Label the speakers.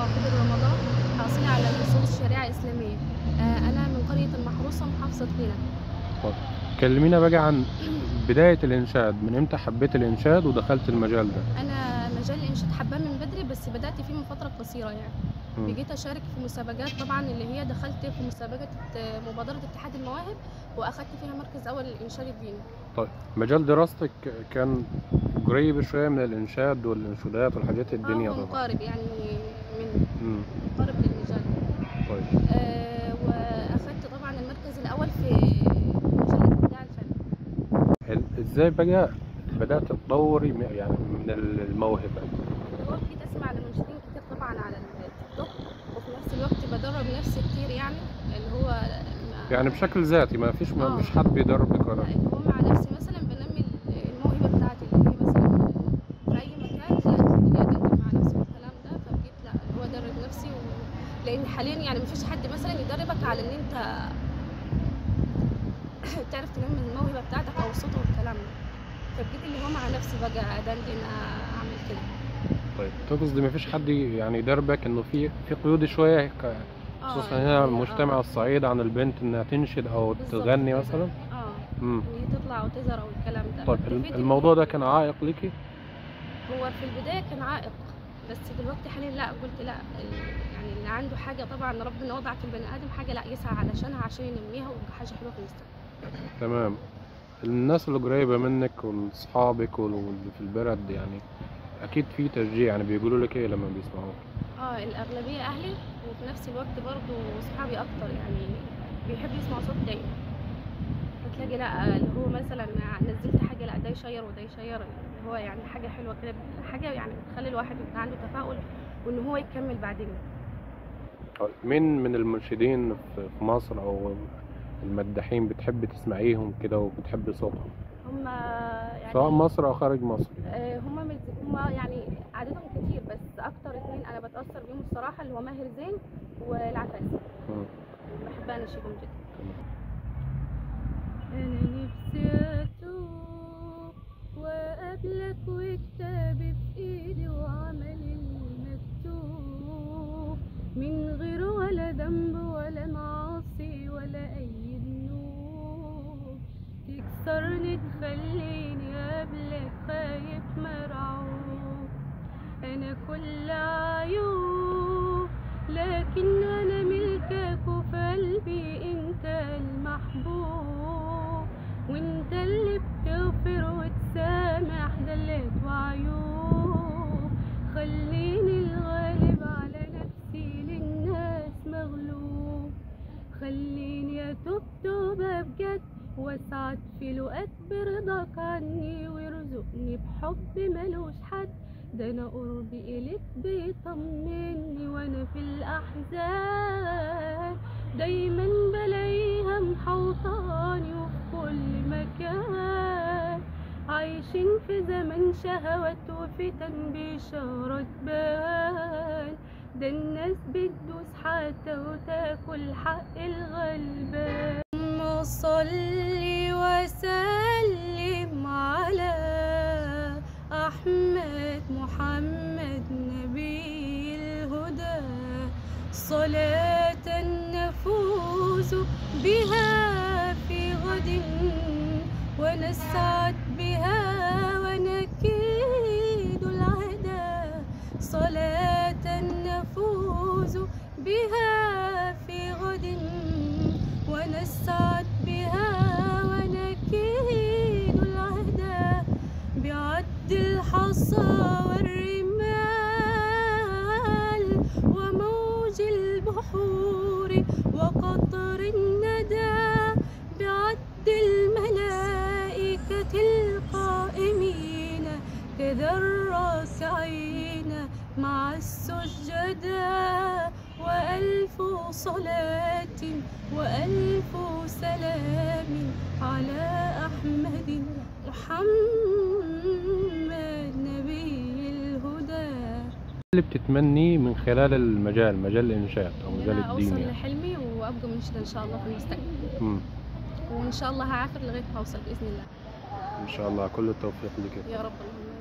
Speaker 1: حافظ رمضان حاصلة على أصول الشريعة الإسلامية آه، أنا من قرية المحروسة محافظة قنا
Speaker 2: طيب كلمينا بقى عن بداية الإنشاد من إمتى حبيت الإنشاد ودخلت المجال ده
Speaker 1: أنا مجال الإنشاد حباه من بدري بس بدأت فيه من فترة قصيرة يعني
Speaker 2: مم.
Speaker 1: بقيت أشارك في مسابقات طبعا اللي هي دخلت في مسابقة آه، مبادرة اتحاد المواهب وأخدت فيها مركز أول الإنشاد الديني
Speaker 2: طيب مجال دراستك كان قريب شوية من الإنشاد والإنشودات والحاجات الدنيا
Speaker 1: آه، هو
Speaker 2: طبعا
Speaker 1: مقارب يعني من
Speaker 2: مم.
Speaker 1: مقارب للمجال
Speaker 2: طيب
Speaker 1: آه، وأخدت طبعا المركز الأول في مجلة إبداع الفن
Speaker 2: ال- إزاي بقى بدأت تطوري م- يعني من الموهبة
Speaker 1: دلوقتي بقيت اسمع لمنشدين كتير طبعا على التيك توك وفي نفس الوقت بدرب نفسي كتير يعني اللي هو ما-
Speaker 2: يعني بشكل ذاتي ما فيش ما
Speaker 1: آه.
Speaker 2: مش حد بيدربك ولا
Speaker 1: لا، اللي هو مع نفسي مثلا بنمي الموهبه بتاعتي اللي هي مثلا في اي مكان لا تبتدي اقدم مع نفسي والكلام ده فبقيت لا اللي هو ادرب نفسي و... لان حاليا يعني مفيش حد مثلا يدربك على ان انت تعرف تنمي الموهبه بتاعتك او الصوت والكلام ده فبقيت اللي هو مع نفسي بقى ادندن اعمل كده
Speaker 2: طيب تقصدي ما فيش حد يعني يدربك إنه في في قيود شوية ك-
Speaker 1: آه،
Speaker 2: خصوصا
Speaker 1: يعني
Speaker 2: هنا
Speaker 1: آه.
Speaker 2: المجتمع الصعيد عن البنت إنها تنشد أو
Speaker 1: بالظبط
Speaker 2: تغني
Speaker 1: كده.
Speaker 2: مثلا
Speaker 1: اه
Speaker 2: مم.
Speaker 1: ان هي تطلع وتظهر او الكلام ده
Speaker 2: طيب
Speaker 1: فاكتفيت إن
Speaker 2: الموضوع
Speaker 1: هي-
Speaker 2: ده كان عائق ليكي؟
Speaker 1: هو في البدايه كان عائق بس دلوقتي حاليا لا قلت لا ال- يعني اللي عنده حاجه طبعا ربنا وضع في البني ادم حاجه لا يسعى علشانها عشان ينميها ويبقى حاجه حلوه في المستقبل
Speaker 2: تمام الناس اللي قريبة منك واصحابك واللي في البلد يعني أكيد في تشجيع يعني بيقولوا لك إيه لما بيسمعوك؟
Speaker 1: اه الاغلبيه اهلي وفي نفس الوقت برضو صحابي اكتر يعني بيحبوا يسمعوا صوت دايما فتلاقي لا اللي هو مثلا نزلت حاجه لا ده يشير وده يشير اللي هو يعني حاجه حلوه كده حاجه يعني بتخلي الواحد يبقى عنده تفاؤل وان هو يكمل بعدين
Speaker 2: طيب مين من المنشدين في في مصر أو المداحين بتحب تسمعيهم كده وبتحب صوتهم؟
Speaker 1: هم يعني
Speaker 2: سواء مصر أو خارج مصر
Speaker 1: آه، هما مز... هما يعني عددهم كتير بس اكتر اتنين انا بتاثر بيهم الصراحه اللي هو ماهر زين والعفاسي
Speaker 2: مم.
Speaker 1: بحب انشدهم جدا
Speaker 3: أنا نفسي أتوب وأقابلك وكتابي في إيدي وعملي المكتوب من غير ولا ذنب ولا معاصي ولا أي ذنوب تكسرني تخليني قبلك خايف مرعوب أنا كل عيوب لكن أنا ملكك وفي قلبي أنت المحبوب وأنت اللي بتغفر وتسامح دلات وعيوب خليني الغالب على نفسي للناس مغلوب خليني أتوب توبة بجد واسعد في لقاك برضاك عني وارزقني بحب ملوش حد ده انا قربي اليك بيطمني وانا في الاحزان دايما بلاقيها محوطاني وفي كل مكان عايشين في زمن شهوات وفتن بإشارة بان ده الناس بتدوس حتى وتاكل حق الغلبان اللهم صلي وسلم على أحمد محمد نبي الهدى صلاة نفوز بها في غد ونسعد بها ونكيد العدا صلاة نفوز بها في غد ونسعد بها ونكيد العدا بعد الحصى والرمال وموج البحور وقطر الندى بعد الملائكة القائمين كذا الراكعين مع السجداء وألف صلاة وألف سلام على أحمد محمد نبي الهدى
Speaker 2: اللي بتتمنيه من خلال المجال مجال الإنشاد أو
Speaker 1: إن
Speaker 2: مجال
Speaker 1: انا
Speaker 2: الدين
Speaker 1: اوصل
Speaker 2: يعني
Speaker 1: لحلمي وابقى منشده ان شاء الله في المستقبل
Speaker 2: مم.
Speaker 1: وان شاء الله هعافر لغايه ما اوصل باذن الله
Speaker 2: إن شاء الله كل التوفيق لك
Speaker 1: يا رب اللهم